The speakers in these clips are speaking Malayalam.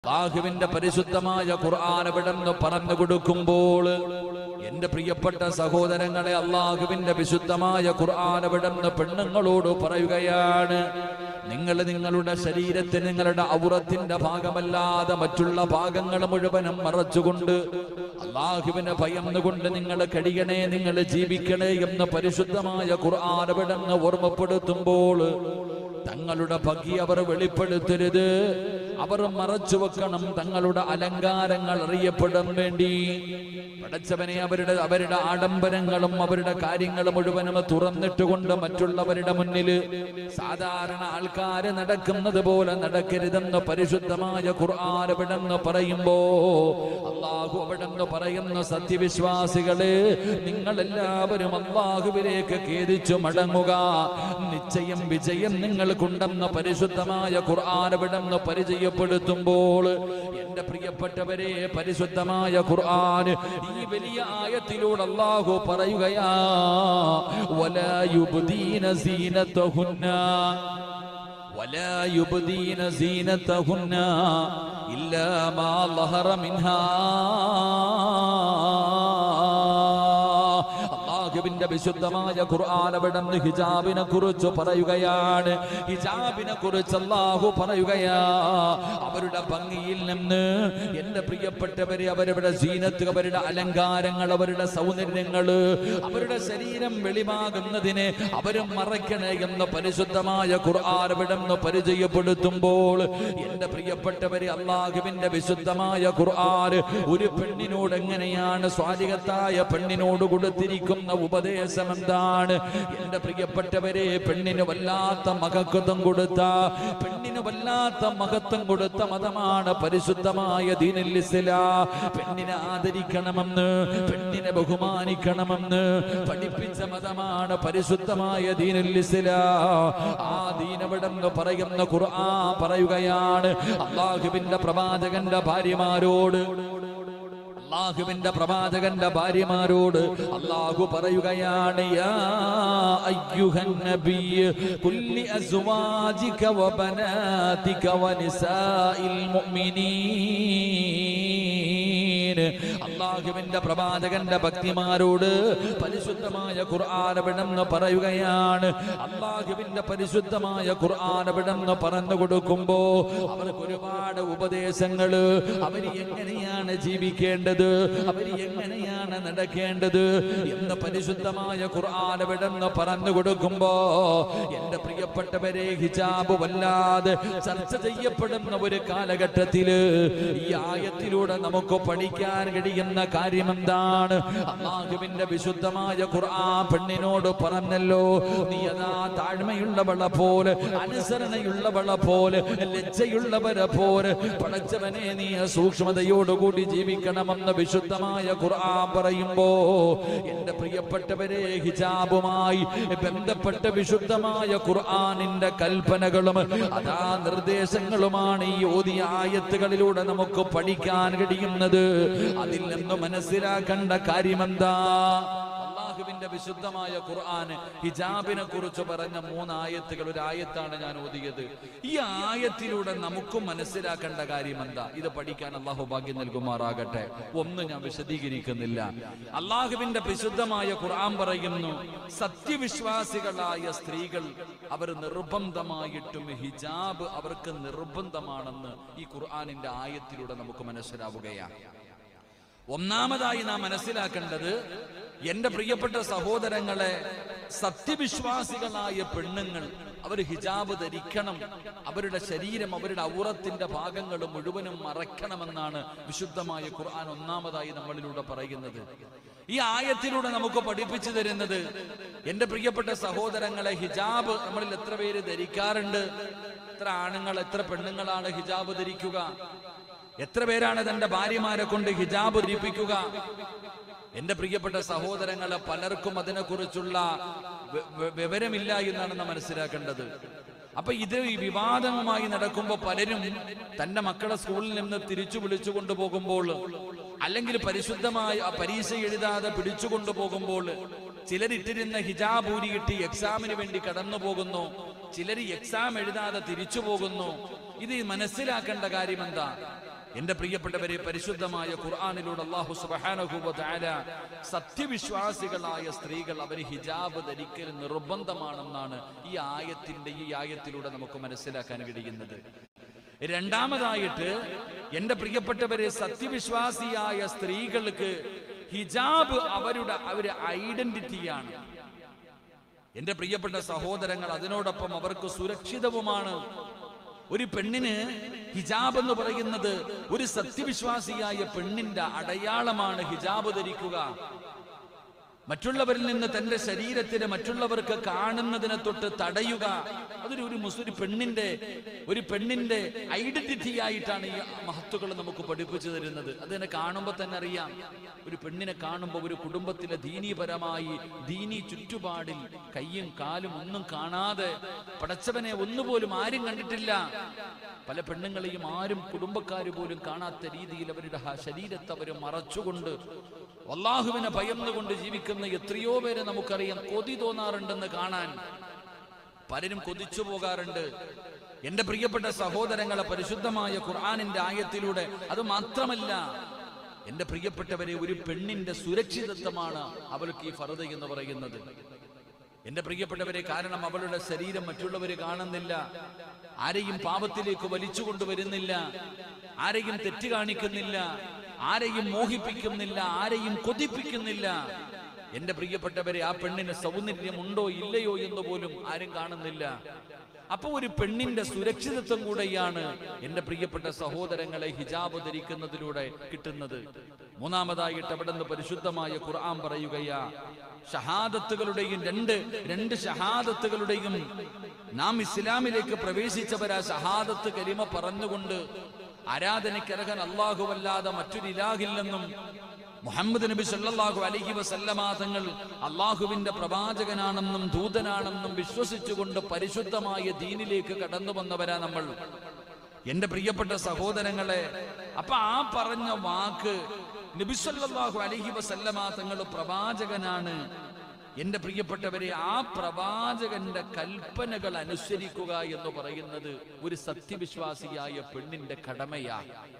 അള്ളാഹുവിന്റെ പരിശുദ്ധമായ ഖുർആൻ എവിടെന്ന് പറഞ്ഞു കൊടുക്കുമ്പോൾ എന്റെ പ്രിയപ്പെട്ട സഹോദരങ്ങളെ അള്ളാഹുവിന്റെ വിശുദ്ധമായ ഖുർആൻ എവിടെന്ന് പെണ്ണുങ്ങളോട് പറയുകയാണ് നിങ്ങൾ നിങ്ങളുടെ ശരീരത്തെ നിങ്ങളുടെ ഔറത്തിന്റെ ഭാഗമല്ലാതെ മറ്റുള്ള ഭാഗങ്ങൾ മുഴുവനും മറച്ചുകൊണ്ട് അള്ളാഹുവിനെ ഭയന്നുകൊണ്ട് നിങ്ങൾ കഴിയണേ നിങ്ങൾ ജീവിക്കണേ എന്ന് പരിശുദ്ധമായ ഖുർആൻ എവിടെന്ന് ഓർമ്മപ്പെടുത്തുമ്പോൾ തങ്ങളുടെ ഭംഗി അവർ വെളിപ്പെടുത്തരുത് അവർ മറച്ചു വെക്കണം തങ്ങളുടെ അലങ്കാരങ്ങൾ അറിയപ്പെടാൻ വേണ്ടി പടച്ചവനെ അവരുടെ അവരുടെ ആഡംബരങ്ങളും അവരുടെ കാര്യങ്ങളും മുഴുവനും തുറന്നിട്ടുകൊണ്ട് മറ്റുള്ളവരുടെ മുന്നിൽ സാധാരണ ആൾക്കാര് നടക്കുന്നത് പോലെ നടക്കരുതെന്ന് പരിശുദ്ധമായ ഖുർആൻ എവിടെന്ന് പറയുമ്പോ അള്ളാഹു എവിടെന്ന് പറയുന്ന സത്യവിശ്വാസികളെ നിങ്ങൾ എല്ലാവരും അള്ളാഹുവിലേക്ക് ഖേദിച്ചു മടങ്ങുക നിശ്ചയം വിജയം നിങ്ങൾക്കുണ്ടെന്ന് പരിശുദ്ധമായ ഖുർആൻ എവിടെന്ന് പരിചയപ്പെടുത്തുമ്പോൾ എന്റെ പ്രിയപ്പെട്ടവരെ പരിശുദ്ധമായ ഖുർആൻ ഈ വലിയ ആയത്തിലൂടെ അള്ളാഹു പറയുകയാ വലാ യുബ്ദീന സീനത്തഹുന്ന ولا يبدين زينتهن إلا ما ظهر منها അള്ളാഹുവിന്റെ വിശുദ്ധമായ ഖുർആൻ അവിടുന്ന് ഹിജാബിനെ കുറിച്ച് പറയുകയാണ് ഹിജാബിനെ കുറിച്ച് അള്ളാഹു പറയുകയാ അവരുടെ ഭംഗിയിൽ നിന്ന് എന്റെ പ്രിയപ്പെട്ടവരെ അവരുടെ സീനത്ത് അവരുടെ അലങ്കാരങ്ങൾ അവരുടെ സൗന്ദര്യങ്ങള് അവരുടെ ശരീരം വെളിവാകുന്നതിനെ അവരും മറയ്ക്കണേ എന്ന് പരിശുദ്ധമായ ഖുർആൻ അവിടുന്ന് പരിചയപ്പെടുത്തുമ്പോൾ എന്റെ പ്രിയപ്പെട്ടവരെ അള്ളാഹുവിന്റെ വിശുദ്ധമായ ഖുർആൻ ഒരു പെണ്ണിനോട് എങ്ങനെയാണ് സ്വാലികത്തായ പെണ്ണിനോട് കൊടുത്തിരിക്കുന്ന ഉപദേശം എന്താണ് എന്റെ പ്രിയപ്പെട്ടവരെ പെണ്ണിന് വല്ലാത്ത മഹത്വം കൊടുത്ത പെണ്ണിന് വല്ലാത്ത മഹത്വം കൊടുത്ത മതമാണ് പരിശുദ്ധമായ ദീനുൽ ഇസ്ലാം പെണ്ണിനെ ആദരിക്കണമെന്ന് പെണ്ണിനെ ബഹുമാനിക്കണമെന്ന് പഠിപ്പിച്ച മതമാണ് പരിശുദ്ധമായ ദീനുൽ ഇസ്ലാം ആ ദീനവിടെന്ന് പറയുന്ന ഖുർആൻ പറയുകയാണ് അള്ളാഹുവിന്റെ പ്രവാചകന്റെ ഭാര്യമാരോട് അള്ളാഹുവിന്റെ പ്രവാചകന്റെ ഭാര്യമാരോട് അള്ളാഹു പറയുകയാണ് യാ അയ്യുഹൻ നബിയ് കുല്ലി അസ്വാജിക വബനാതിക വനിസാഇൽ മുഅ്മിനീൻ അള്ളാഹുവിന്റെ പ്രവാചകന്റെ ഭക്തിമാരോട് പരിശുദ്ധമായ ഖുർആാനവിടെന്ന് പറയുകയാണ് അള്ളാഹുവിന്റെ പരിശുദ്ധമായ ഖുർആാനവിടെന്ന് പറഞ്ഞു കൊടുക്കുമ്പോ അവർക്ക് ഒരുപാട് ഉപദേശങ്ങള് അവർ എങ്ങനെയാണ് ജീവിക്കേണ്ടത് അവർ എങ്ങനെയാണ് നടക്കേണ്ടത് എന്ന് പരിശുദ്ധമായ ഖുർആാനവിടെന്ന് പറഞ്ഞു കൊടുക്കുമ്പോ എന്റെ പ്രിയപ്പെട്ടവരെ ഹിജാബ് വല്ലാതെ ചർച്ച ചെയ്യപ്പെടുന്ന ഒരു കാലഘട്ടത്തില് ഈ ആയത്തിലൂടെ നമുക്ക് പഠിക്കാൻ കഴിയുന്ന കാര്യം എന്താണ് അള്ളാഹുവിന്റെ വിശുദ്ധമായ ഖുർആൻ പെണ്ണിനോട് പറഞ്ഞല്ലോ നീ അതാ താഴ്മയുള്ളവളെ പോലെ അനുസരണയുള്ളവളെ പോലെ ലജ്ജയുള്ളവരെ പോലെ പടച്ചവനെ നീ സൂക്ഷ്മതയോടുകൂടി ജീവിക്കണമെന്ന് വിശുദ്ധമായ ഖുർആൻ പറയുമ്പോ എന്റെ പ്രിയപ്പെട്ടവരെ ഹിജാബുമായി ബന്ധപ്പെട്ട വിശുദ്ധമായ ഖുർആനിന്റെ കൽപ്പനകളും അതാ നിർദ്ദേശങ്ങളുമാണ് ഈ ഓതിയ ആയത്തുകളിലൂടെ നമുക്ക് പഠിക്കാൻ കഴിയുന്നത് അതിൽ നിന്ന് മനസ്സിലാക്കേണ്ട കാര്യമെന്താ അള്ളാഹുവിന്റെ വിശുദ്ധമായ ഖുർആൻ ഹിജാബിനെ കുറിച്ച് പറഞ്ഞ മൂന്ന് ആയത്തുകൾ ഒരു ആയത്താണ് ഞാൻ ഓതിയത് ഈ ആയത്തിലൂടെ നമുക്കും മനസ്സിലാക്കേണ്ട കാര്യം എന്താ ഇത് പഠിക്കാൻ അള്ളാഹു ഭാഗ്യം നൽകുമാറാകട്ടെ ഒന്നും ഞാൻ വിശദീകരിക്കുന്നില്ല അള്ളാഹുവിന്റെ വിശുദ്ധമായ ഖുർആൻ പറയുന്നു സത്യവിശ്വാസികളായ സ്ത്രീകൾ അവർ നിർബന്ധമായിട്ടും ഹിജാബ് അവർക്ക് നിർബന്ധമാണെന്ന് ഈ ഖുർആനിന്റെ ആയത്തിലൂടെ നമുക്ക് മനസ്സിലാവുകയാണ് ഒന്നാമതായി നാം മനസ്സിലാക്കേണ്ടത് എന്റെ പ്രിയപ്പെട്ട സഹോദരങ്ങളെ സത്യവിശ്വാസികളായ പെണ്ണുങ്ങൾ അവർ ഹിജാബ് ധരിക്കണം അവരുടെ ശരീരം അവരുടെ ഔറത്തിന്റെ ഭാഗങ്ങൾ മുഴുവനും മറയ്ക്കണമെന്നാണ് വിശുദ്ധമായ ഖുർആൻ ഒന്നാമതായി നമ്മളിലൂടെ പറയുന്നത് ഈ ആയത്തിലൂടെ നമുക്ക് പഠിപ്പിച്ചു തരുന്നത് എന്റെ പ്രിയപ്പെട്ട സഹോദരങ്ങളെ ഹിജാബ് നമ്മളിൽ എത്ര പേര് ധരിക്കാറുണ്ട് എത്ര ആണുങ്ങൾ എത്ര പെണ്ണുങ്ങളാണ് ഹിജാബ് ധരിക്കുക എത്ര പേരാണ് തന്റെ ഭാര്യമാരെ കൊണ്ട് ഹിജാബ് ധരിപ്പിക്കുക എന്റെ പ്രിയപ്പെട്ട സഹോദരങ്ങളെ പലർക്കും അതിനെക്കുറിച്ചുള്ള വി- വി- വിവരമില്ല എന്നാണ് നാം മനസ്സിലാക്കേണ്ടത് അപ്പൊ ഇത് ഈ വിവാദമായി നടക്കുമ്പോൾ പലരും തന്റെ മക്കളെ സ്കൂളിൽ നിന്ന് തിരിച്ചു വിളിച്ചു കൊണ്ടുപോകുമ്പോൾ അല്ലെങ്കിൽ പരിശുദ്ധമായ ആ പരീക്ഷ എഴുതാതെ പിടിച്ചു കൊണ്ടുപോകുമ്പോൾ ചിലരിട്ടിരുന്ന ഹിജാബ് ഊരിയിട്ട് എക്സാമിന് വേണ്ടി കടന്നു പോകുന്നു ചിലർ എക്സാം എഴുതാതെ തിരിച്ചു പോകുന്നു ഇത് മനസ്സിലാക്കേണ്ട കാര്യം എന്താ എന്റെ പ്രിയപ്പെട്ടവരെ പരിശുദ്ധമായ ഖുർആാനിലൂടെ അള്ളാഹു സുബ്ഹാനഹു വ തആല സത്യവിശ്വാസികളായ സ്ത്രീകൾ അവർ ഹിജാബ് ധരിക്കൽ നിർബന്ധമാണെന്നാണ് ഈ ആയത്തിന്റെ ഈ ആയത്തിലൂടെ നമുക്ക് മനസ്സിലാക്കാൻ കഴിയുന്നത് രണ്ടാമതായിട്ട് എന്റെ പ്രിയപ്പെട്ടവരെ സത്യവിശ്വാസിയായ സ്ത്രീകൾക്ക് ഹിജാബ് അവരുടെ അവരുടെ ഐഡന്റിറ്റിയാണ് എന്റെ പ്രിയപ്പെട്ട സഹോദരങ്ങൾ അതിനോടൊപ്പം അവർക്ക് സുരക്ഷിതവുമാണ് ഒരു പെണ്ണിന് ഹിജാബ് എന്ന് പറയുന്നത് ഒരു സത്യവിശ്വാസിയായ പെണ്ണിന്റെ അടയാളമാണ് ഹിജാബ് ധരിക്കുക മറ്റുള്ളവരിൽ നിന്ന് തന്റെ ശരീരത്തിന് മറ്റുള്ളവർക്ക് കാണുന്നതിനെ തൊട്ട് തടയുക അതൊരു ഒരു മുസ്ലിം പെണ്ണിന്റെ ഒരു പെണ്ണിന്റെ ഐഡന്റിറ്റി ആയിട്ടാണ് ഈ മഹത്തുക്കൾ നമുക്ക് പഠിപ്പിച്ചു തരുന്നത് അതിനെ കാണുമ്പോൾ തന്നെ അറിയാം ഒരു പെണ്ണിനെ കാണുമ്പോൾ ഒരു കുടുംബത്തിലെ ദീനീപരമായി ദീനി ചുറ്റുപാടിൽ കയ്യും കാലും ഒന്നും കാണാതെ പടച്ചവനെ ഒന്നുപോലും ആരും കണ്ടിട്ടില്ല പല പെണ്ണുങ്ങളെയും ആരും കുടുംബക്കാർ പോലും കാണാത്ത രീതിയിൽ അവരുടെ ഹ- ശരീരത്തെ അവർ മറച്ചുകൊണ്ട് അള്ളാഹുവിനെ ഭയന്നുകൊണ്ട് ജീവിക്കുന്ന എത്രയോ പേരെ നമുക്കറിയാം കൊതി തോന്നാറുണ്ടെന്ന് കാണാൻ പലരും കൊതിച്ചു പോകാറുണ്ട് എന്റെ പ്രിയപ്പെട്ട സഹോദരങ്ങളെ പരിശുദ്ധമായ ഖുർആാനിന്റെ ആയത്തിലൂടെ അത് മാത്രമല്ല എന്റെ പ്രിയപ്പെട്ടവരെ ഒരു പെണ്ണിന്റെ സുരക്ഷിതത്വമാണ് അവൾക്ക് ഈ ഫറുത എന്ന് പറയുന്നത് എന്റെ പ്രിയപ്പെട്ടവരെ കാരണം അവളുടെ ശരീരം മറ്റുള്ളവർ കാണുന്നില്ല ആരെയും പാപത്തിലേക്ക് വലിച്ചു കൊണ്ടുവരുന്നില്ല ആരെയും തെറ്റ് കാണിക്കുന്നില്ല ആരെയും മോഹിപ്പിക്കുന്നില്ല ആരെയും കൊതിപ്പിക്കുന്നില്ല എന്റെ പ്രിയപ്പെട്ടവരെ ആ പെണ്ണിന് സൗന്ദര്യമുണ്ടോ ഇല്ലയോ എന്ന് പോലും ആരും കാണുന്നില്ല അപ്പൊ ഒരു പെണ്ണിന്റെ സുരക്ഷിതത്വം കൂടെയാണ് എന്റെ പ്രിയപ്പെട്ട സഹോദരങ്ങളെ ഹിജാബ് ധരിക്കുന്നതിലൂടെ കിട്ടുന്നത് മൂന്നാമതായിട്ട് അവിടെ നിന്ന് പരിശുദ്ധമായ ഖുർആൻ പറയുകയാ ഷഹാദത്തുകളുടെയും രണ്ട് രണ്ട് ഷഹാദത്തുകളുടെയും നാം ഇസ്ലാമിലേക്ക് പ്രവേശിച്ചവരാ ഷഹാദത്ത് കലിമ പറഞ്ഞുകൊണ്ട് ആരാധനയ്ക്കരകൻ അല്ലാഹുവല്ലാതെ മറ്റൊരു ഇലാഹില്ലെന്നും മുഹമ്മദ് നബി സല്ലല്ലാഹു അലൈഹി വസല്ലമ തങ്ങൾ അള്ളാഹുവിന്റെ പ്രവാചകനാണെന്നും ദൂതനാണെന്നും വിശ്വസിച്ചുകൊണ്ട് പരിശുദ്ധമായ ദീനിലേക്ക് കടന്നു വന്നവരാ നമ്മൾ എന്റെ പ്രിയപ്പെട്ട സഹോദരങ്ങളെ അപ്പൊ ആ പറഞ്ഞ വാക്ക് നബി സല്ലല്ലാഹു അലൈഹി വസല്ലമ തങ്ങൾ പ്രവാചകനാണ് എന്റെ പ്രിയപ്പെട്ടവരെ ആ പ്രവാചകന്റെ കൽപ്പനകൾ അനുസരിക്കുക എന്ന് പറയുന്നത് ഒരു സത്യവിശ്വാസിയായ പെണ്ണിന്റെ കടമയാ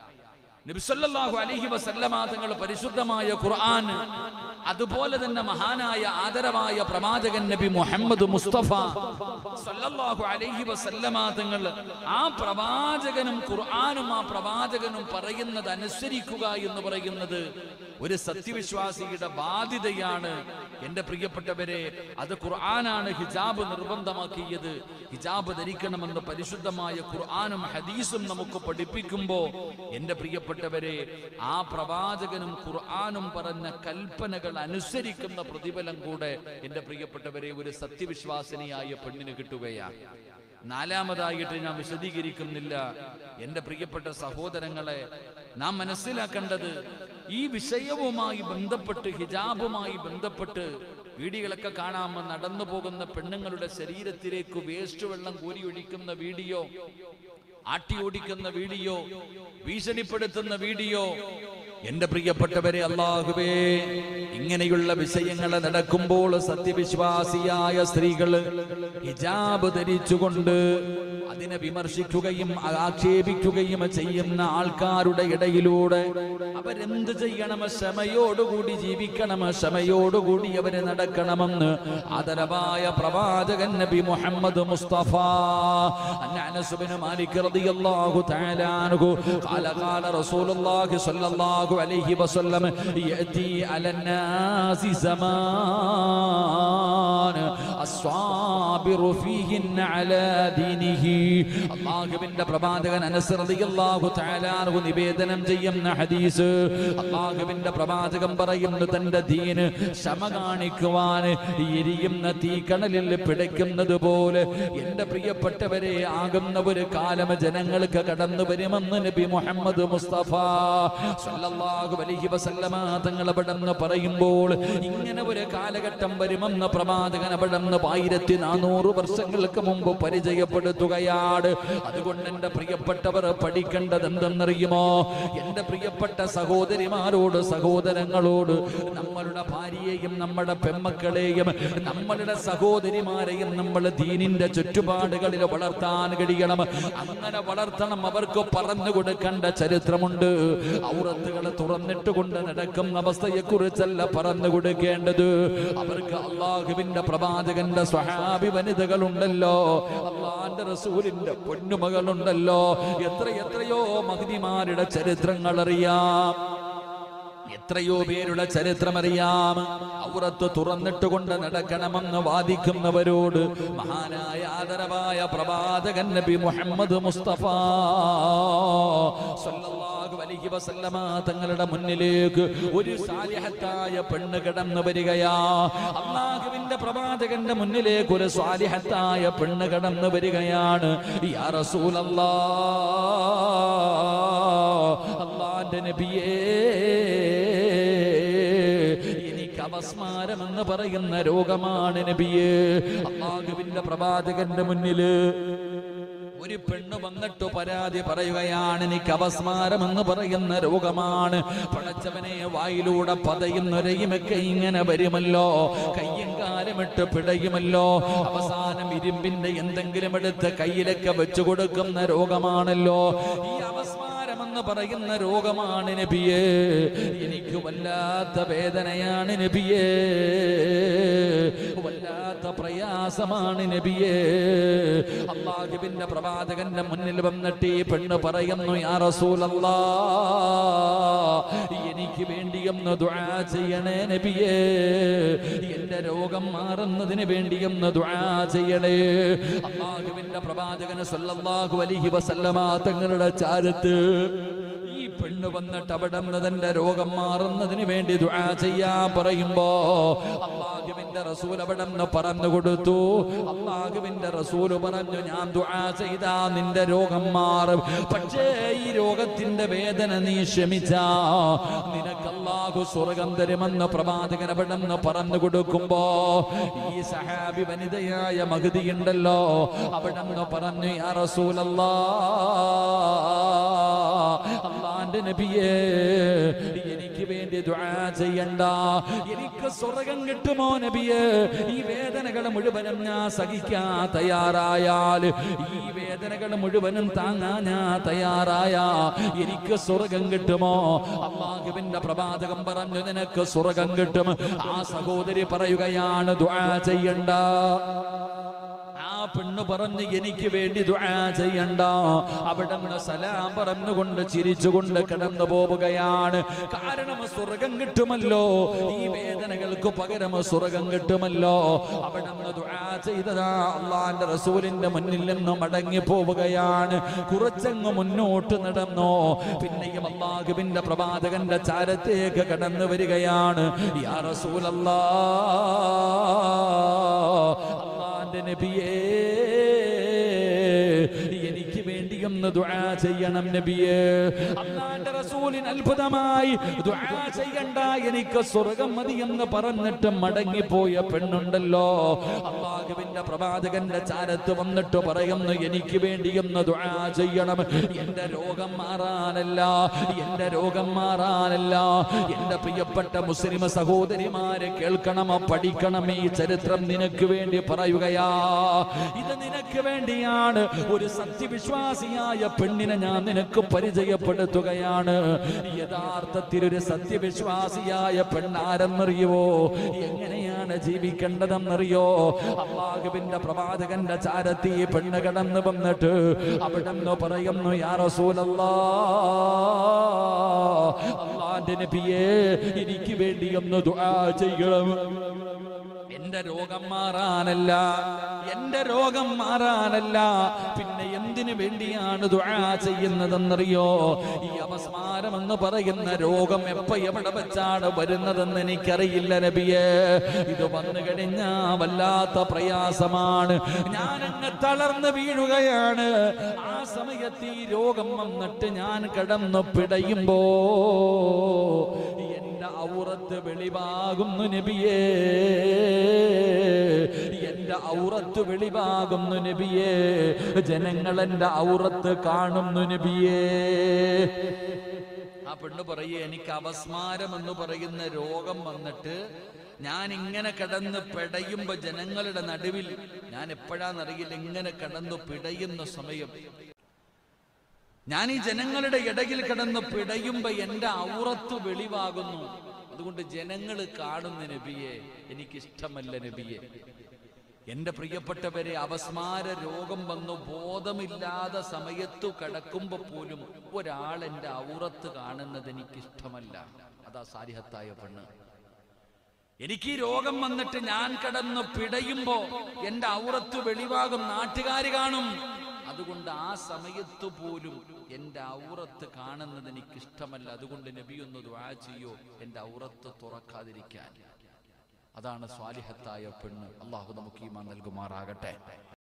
നബിസല്ലാഹു അലൈഹി വസല്ലമ തങ്ങൾ പരിശുദ്ധമായ ഖുർആൻ അതുപോലെ തന്നെ മഹാനായ ആദരവായ പ്രവാചകൻ നബി മുഹമ്മദ് മുസ്തഫ സല്ലല്ലാഹു അലൈഹി വസല്ലമ തങ്ങൾ ആ പ്രവാചകനും ഖുർആനും ആ പ്രവാചകനും പറയുന്നത് അനുസരിക്കുക എന്ന് പറയുന്നത് ഒരു സത്യവിശ്വാസിയുടെ ബാധ്യതയാണ് എന്റെ പ്രിയപ്പെട്ടവരെ അത് ഖുർആനാണ് ഹിജാബ് നിർബന്ധമാക്കിയത് ഹിജാബ് ധരിക്കണമെന്ന് പരിശുദ്ധമായ ഖുർആനും ഹദീസും നമുക്ക് പഠിപ്പിക്കുമ്പോ എന്റെ പ്രിയപ്പെട്ടവരെ ആ പ്രവാചകനും ഖുർആനും പറഞ്ഞ കൽപ്പനകൾ അനുസരിക്കുന്ന പ്രതിഫലം കൂടെ എന്റെ പ്രിയപ്പെട്ടവരെ ഒരു സത്യവിശ്വാസിനിയായ പെണ്ണിന് കിട്ടുകയാണ് നാലാമതായിട്ട് ഞാൻ വിശദീകരിക്കുന്നില്ല എന്റെ പ്രിയപ്പെട്ട സഹോദരങ്ങളെ നാം മനസ്സിലാക്കേണ്ടത് ഈ വിഷയവുമായി ബന്ധപ്പെട്ട് ഹിജാബുമായി ബന്ധപ്പെട്ട് വീഡിയോകളൊക്കെ കാണാമോ നടന്നു പോകുന്ന പെണ്ണുങ്ങളുടെ ശരീരത്തിലേക്ക് വേസ്റ്റ് വെള്ളം കോരി ഒഴിക്കുന്ന വീഡിയോ ആട്ടി ഓടിക്കുന്ന വീഡിയോ ഭീഷണിപ്പെടുത്തുന്ന വീഡിയോ എന്റെ പ്രിയപ്പെട്ടവരെ അള്ളാഹുവേ ഇങ്ങനെയുള്ള വിഷയങ്ങൾ നടക്കുമ്പോൾ സത്യവിശ്വാസിയായ സ്ത്രീകൾ ഹിജാബ് ധരിച്ചുകൊണ്ട് അതിനെ വിമർശിക്കുകയും ആക്ഷേപിക്കുകയും ചെയ്യുന്ന ആൾക്കാരുടെ ഇടയിലൂടെ അവരെന്ത് ചെയ്യണം ക്ഷമയോടുകൂടി ജീവിക്കണം ക്ഷമയോടുകൂടി അവര് നടക്കണമെന്ന് ആദരവായ പ്രവാചകൻ നബി മുഹമ്മദ് മുസ്തഫ അന്ന അനസ് ബിൻ മാലിക് റളിയല്ലാഹു തആല അൻഹു ഖാല ഖാല റസൂലുള്ളാഹി സ്വല്ലല്ലാഹു അലൈഹി വസല്ലം യഅതി അലന്നാസി സമാൻ അസ്വാബിറു ഫീഹിൻ അലാ ദീനിഹി അല്ലാഹുവിന്റെ പ്രവാചകൻ അനസ് റളിയല്ലാഹു തആല അൻഹു നിവേദനം ചെയ്യുന്ന ഹദീസ് അല്ലാഹുവിന്റെ പ്രവാചകൻ പറയുന്നു തന്റെ ദീന് ക്ഷമ കാണിക്കുവാൻ എരിയുന്ന തീക്കണലിൽ പിടയ്ക്കുന്നത് പോലെ എന്റെ പ്രിയപ്പെട്ടവരെ ആകുന്ന ഒരു കാലം ജനങ്ങൾക്ക് കടന്നു വരുമെന്ന് നബി മുഹമ്മദ് മുസ്തഫ സല്ലല്ലാഹു അലൈഹി വസല്ലമ തങ്ങൾ അവിടെ നിന്ന് പറയുമ്പോൾ ഇങ്ങനെ ഒരു കാലഘട്ടം വരുമെന്ന് പ്രവാചകൻ അവിടെ നിന്ന് പരിചയപ്പെടുത്തുന്നതെന്ന് ആയിരത്തി നാനൂറ് വർഷങ്ങൾക്ക് മുമ്പ് പരിചയപ്പെടുത്തുകയാണ് അതുകൊണ്ട് എൻ്റെ പ്രിയപ്പെട്ടവർ പഠിക്കേണ്ടത് എന്തെന്നറിയുമോ എൻ്റെ പ്രിയപ്പെട്ട സഹോദരിമാരോട് സഹോദരങ്ങളോട് നമ്മളുടെ ഭാര്യയെയും നമ്മുടെ പെമ്മക്കളെയും നമ്മളുടെ സഹോദരിമാരെയും നമ്മൾ ദീനിന്റെ ചുറ്റുപാടുകളിൽ വളർത്താൻ കഴിയണം അങ്ങനെ വളർത്തണം അവർക്ക് പറഞ്ഞു കൊടുക്കേണ്ട ചരിത്രമുണ്ട് ഔറത്തുകളെ തുറന്നിട്ട് കൊണ്ട് നടക്കുന്ന അവസ്ഥയെ കുറിച്ചല്ല പറഞ്ഞു കൊടുക്കേണ്ടത് അവർക്ക് അള്ളാഹുവിന്റെ പ്രവാചകന്റെ സ്വഹാബി വനിതകളുണ്ടല്ലോ അള്ളാന്റെ റസൂലിന്റെ പൊന്നുമകളുണ്ടല്ലോ എത്ര എത്രയോ മഹതിമാരുടെ ചരിത്രങ്ങൾ അറിയാം എത്രയോ പേരുടെ ചരിത്രമറിയാം ഔറത്ത് തുറന്നിട്ടുകൊണ്ട് നടക്കണമെന്ന് വാദിക്കുന്നവരോട് മഹാനായ ആദരവായ പ്രവാചകൻ നബി മുഹമ്മദ് മുസ്തഫ സല്ലല്ലാഹു അലൈഹി വസല്ലമ തങ്ങളുടെ മുന്നിലേക്ക് ഒരു സാലിഹത്തായ പെണ്ണ് കടന്നു വരികയാ അള്ളാഹുവിന്റെ പ്രവാചകന്റെ മുന്നിലേക്ക് ഒരു സ്വാലിഹത്തായ പെണ്ണ് കടന്നു വരികയാണ് യാ റസൂലല്ലാ അള്ളാന്റെ നബിയേ എനിക്ക് അവസ്മാരം എന്ന് പറയുന്ന രോഗമാണ് നബിയേ അള്ളാഹുവിന്റെ പ്രവാചകന്റെ മുന്നില് ഒരു പെണ്ണ് വന്നിട്ട് പരാതി പറയുകയാണ് എനിക്ക് അവസ്മാരം എന്ന് പറയുന്ന രോഗമാണ് പടച്ചവനെ വായിലൂടെ പതയുന്നൊരയുമൊക്കെ ഇങ്ങനെ വരുമല്ലോ കയ്യും കാലുമിട്ട് പിടയുമല്ലോ അവസാനം ഇരുമ്പിന്റെ എന്തെങ്കിലും എടുത്ത് കയ്യിലൊക്കെ വെച്ചു കൊടുക്കുന്ന രോഗമാണല്ലോ ഈ അവസ്മാരമെന്ന് പറയുന്ന രോഗമാണ് നബിയേ എനിക്ക് വല്ലാത്ത വേദനയാണ് നബിയേ വല്ലാത്ത പ്രയാസമാണ് നബിയേ അള്ളാഹുവിന്റെ പ്രവാചകന്റെ മുന്നിൽ വന്നിട്ട് ഈ പെണ്ണ് പറയുന്നു യാ റസൂലല്ലാ എനിക്ക് വേണ്ടിയൊന്ന് ദുആ ചെയ്യണേ നബിയേ എന്റെ രോഗം മാറുന്നതിന് വേണ്ടിയൊന്ന് ദുആ ചെയ്യണേ അള്ളാഹുവിന്റെ പ്രവാചകന് സല്ലല്ലാഹു അലൈഹി വസല്ലമ തങ്ങളുടെ ചാരത്ത് ഈ പെണ്ണ് വന്നിട്ട് അവിടെ നിന്ന് തന്റെ രോഗം മാറുന്നതിന് വേണ്ടി ദുആ ചെയ്യാൻ പറയുമ്പോ അള്ളാഹുവിന്റെ റസൂൽ അവിടെ നിന്ന് പറഞ്ഞു കൊടുത്തു അള്ളാഹുവിന്റെ റസൂൽ പറഞ്ഞു ഞാൻ ദുആ ചെയ്താ നിന്റെ രോഗം മാറും പക്ഷേ ഈ രോഗത്തിന്റെ വേദന നീ ക്ഷമിച്ചാ നിനക്ക് അള്ളാഹു സ്വർഗം തരുമെന്ന് പ്രവാചകൻ അവിടെ നിന്ന് പറഞ്ഞു കൊടുക്കുമ്പോ ഈ സഹാബി വനിതയായ മഹതി ഉണ്ടല്ലോ അവിടെ നിന്ന് പറഞ്ഞു യാ റസൂലല്ലാ അള്ളാന്റെ നബിയേ എനിക്ക് വേണ്ടി ദുആ ചെയ്യണ്ട എനിക്ക് സ്വർഗം കിട്ടുമോ നബിയേ ഈ വേദനകൾ മുഴുവനും ഞാൻ സഹിക്കാൻ തയ്യാറായാൽ ഈ വേദനകൾ മുഴുവനും താങ്ങാൻ ഞാൻ തയ്യാറായ എനിക്ക് സ്വർഗം കിട്ടുമോ അള്ളാഹുവിന്റെ പ്രവാചകം പറഞ്ഞു നിനക്ക് സ്വർഗം കിട്ടും ആ സഹോദരി പറയുകയാണ് ദുആ ചെയ്യണ്ട ആ പെണ്ണ് പറഞ്ഞ് എനിക്ക് വേണ്ടി ദുആ ചെയ്യണ്ട അവിടെ നിന്ന് സലാം പറഞ്ഞുകൊണ്ട് ചിരിച്ചുകൊണ്ട് കടന്നു പോവുകയാണ് കാരണം സ്വർഗം കിട്ടുമല്ലോ ഈ വേദനകൾക്ക് പകരം സ്വർഗം കിട്ടുമല്ലോ അവിടെ നിന്ന് ദുആ ചെയ്തതാ അള്ളാന്റെ റസൂലിന്റെ മുന്നിൽ നിന്ന് മടങ്ങി പോവുകയാണ് കുറച്ചങ്ങ് മുന്നോട്ട് നടന്നോ പിന്നെയും അള്ളാഹുവിന്റെ പ്രവാചകന്റെ ചാരത്തേക്ക് കടന്നു വരികയാണ് യാ റസൂലല്ലാ അള്ളാന്റെ നബിയേ എനിക്ക് വേണ്ടി ഒന്ന് ദുആ ചെയ്യണം നബിയേ അള്ളാന്റെ റസൂലിന് അത്ഭുതമായി ദുആ ചെയ്യണ്ട എനിക്ക് സ്വർഗം മതി എന്ന് പറഞ്ഞിട്ട് മടങ്ങിപ്പോയ പെണ്ണുണ്ടല്ലോ അള്ളാഹുവിന്റെ പ്രവാചകന്റെ ചാരത്ത് വന്നിട്ട് പറയുന്നു എനിക്ക് വേണ്ടി ഒന്ന് ദുആ ചെയ്യണം എന്റെ രോഗം മാറാനല്ല എന്റെ രോഗം മാറാനല്ല എന്റെ പ്രിയപ്പെട്ട മുസ്ലിം സഹോദരിമാരെ കേൾക്കണം പഠിക്കണം ഈ ചരിത്രം നിനക്ക് വേണ്ടി പറയുകയാ ഇത് നിനക്ക് വേണ്ടിയാണ് ഒരു സത്യവിശ്വാസിയായ പെണ്ണിനെ ഞാൻ നിനക്ക് പരിചയപ്പെടുത്തുകയാണ് യഥാർത്ഥത്തിൽ ഒരു സത്യവിശ്വാസിയായ പെണ്ണാരെന്നറിയുവോ എങ്ങനെയാണ് ജീവിക്കേണ്ടതെന്നറിയോ അള്ളാഹുവിന്റെ പ്രവാചകന്റെ ചാരത്തി ഈ പെണ്ണ് കടന്നു വന്നിട്ട് അവിടെ നിന്ന് പറയുന്നു യാ റസൂലല്ലാ അള്ളാന്റെ നബിയേ എനിക്ക് വേണ്ടി ഒന്ന് ദുആ ചെയ്യണം എന്റെ രോഗം മാറാനല്ല എന്റെ രോഗം മാറാനല്ല പിന്നെ എന്തിനു വേണ്ടിയാണ് ദുആ ചെയ്യുന്നതെന്നറിയോ ഈ അപസ്മാരം എന്ന് പറയുന്ന രോഗം എപ്പോ എവിടെ വെച്ചാണ് വരുന്നതെന്ന് എനിക്കറിയില്ല നബിയെ ഇത് വന്നു കഴിഞ്ഞാ വല്ലാത്ത പ്രയാസമാണ് ഞാൻ അങ്ങ് തളർന്ന് വീഴുകയാണ് ആ സമയത്ത് ഈ രോഗം വന്നിട്ട് ഞാൻ കടന്നു പിടയുമ്പോ എന്റെ ഔറത്ത് വെളിവാകുന്നു നബിയേ എന്റെ എന്റെ ഔറത്ത് വെളിവാകുന്നു നബിയേ ജനങ്ങൾ എന്റെ ഔറത്ത് കാണുന്നു നബിയേ ആ പെണ്ണ് പറയേ എനിക്ക് അപസ്മാരം എന്ന് പറയുന്ന രോഗം വന്നിട്ട് ഞാൻ ഇങ്ങനെ കിടന്ന് പിടയുമ്പോ ജനങ്ങളുടെ നടുവിൽ ഞാൻ എപ്പോഴാന്നറിയില്ല ഇങ്ങനെ കിടന്നു പിടയുന്ന സമയം ഞാൻ ഈ ജനങ്ങളുടെ ഇടയിൽ കിടന്ന് പിടയുമ്പോ എന്റെ ഔറത്ത് വെളിവാകുന്നു അതുകൊണ്ട് ജനങ്ങൾ കാണുന്ന നബിയെ എനിക്കിഷ്ടമല്ല നബിയെ എന്റെ പ്രിയപ്പെട്ടവരെ അപസ്മാര രോഗം വന്നു ബോധമില്ലാതെ സമയത്തു കിടക്കുമ്പോ പോലും ഒരാൾ എന്റെ ഔറത്ത് കാണുന്നത് എനിക്കിഷ്ടമല്ല അതാ സാരിഹത്തായ പെണ്ണ് എനിക്ക് ഈ രോഗം വന്നിട്ട് ഞാൻ കിടന്ന് പിടയുമ്പോ എന്റെ ഔറത്ത് വെളിവാകും നാട്ടുകാർ കാണും അതുകൊണ്ട് ആ സമയത്ത് പോലും എന്റെ ഔറത്ത് കാണുന്നത് എനിക്ക് ഇഷ്ടമല്ല അതുകൊണ്ട് നബി ഒന്ന് ദ്വാ ചെയ്യോ എന്റെ ഔറത്ത് തുറക്കാതിരിക്കാൻ അതാണ് സ്വാലിഹത്തായ പെണ്ണ് അള്ളാഹു നമുക്ക് ഈമാൻ നൽകുമാറാകട്ടെ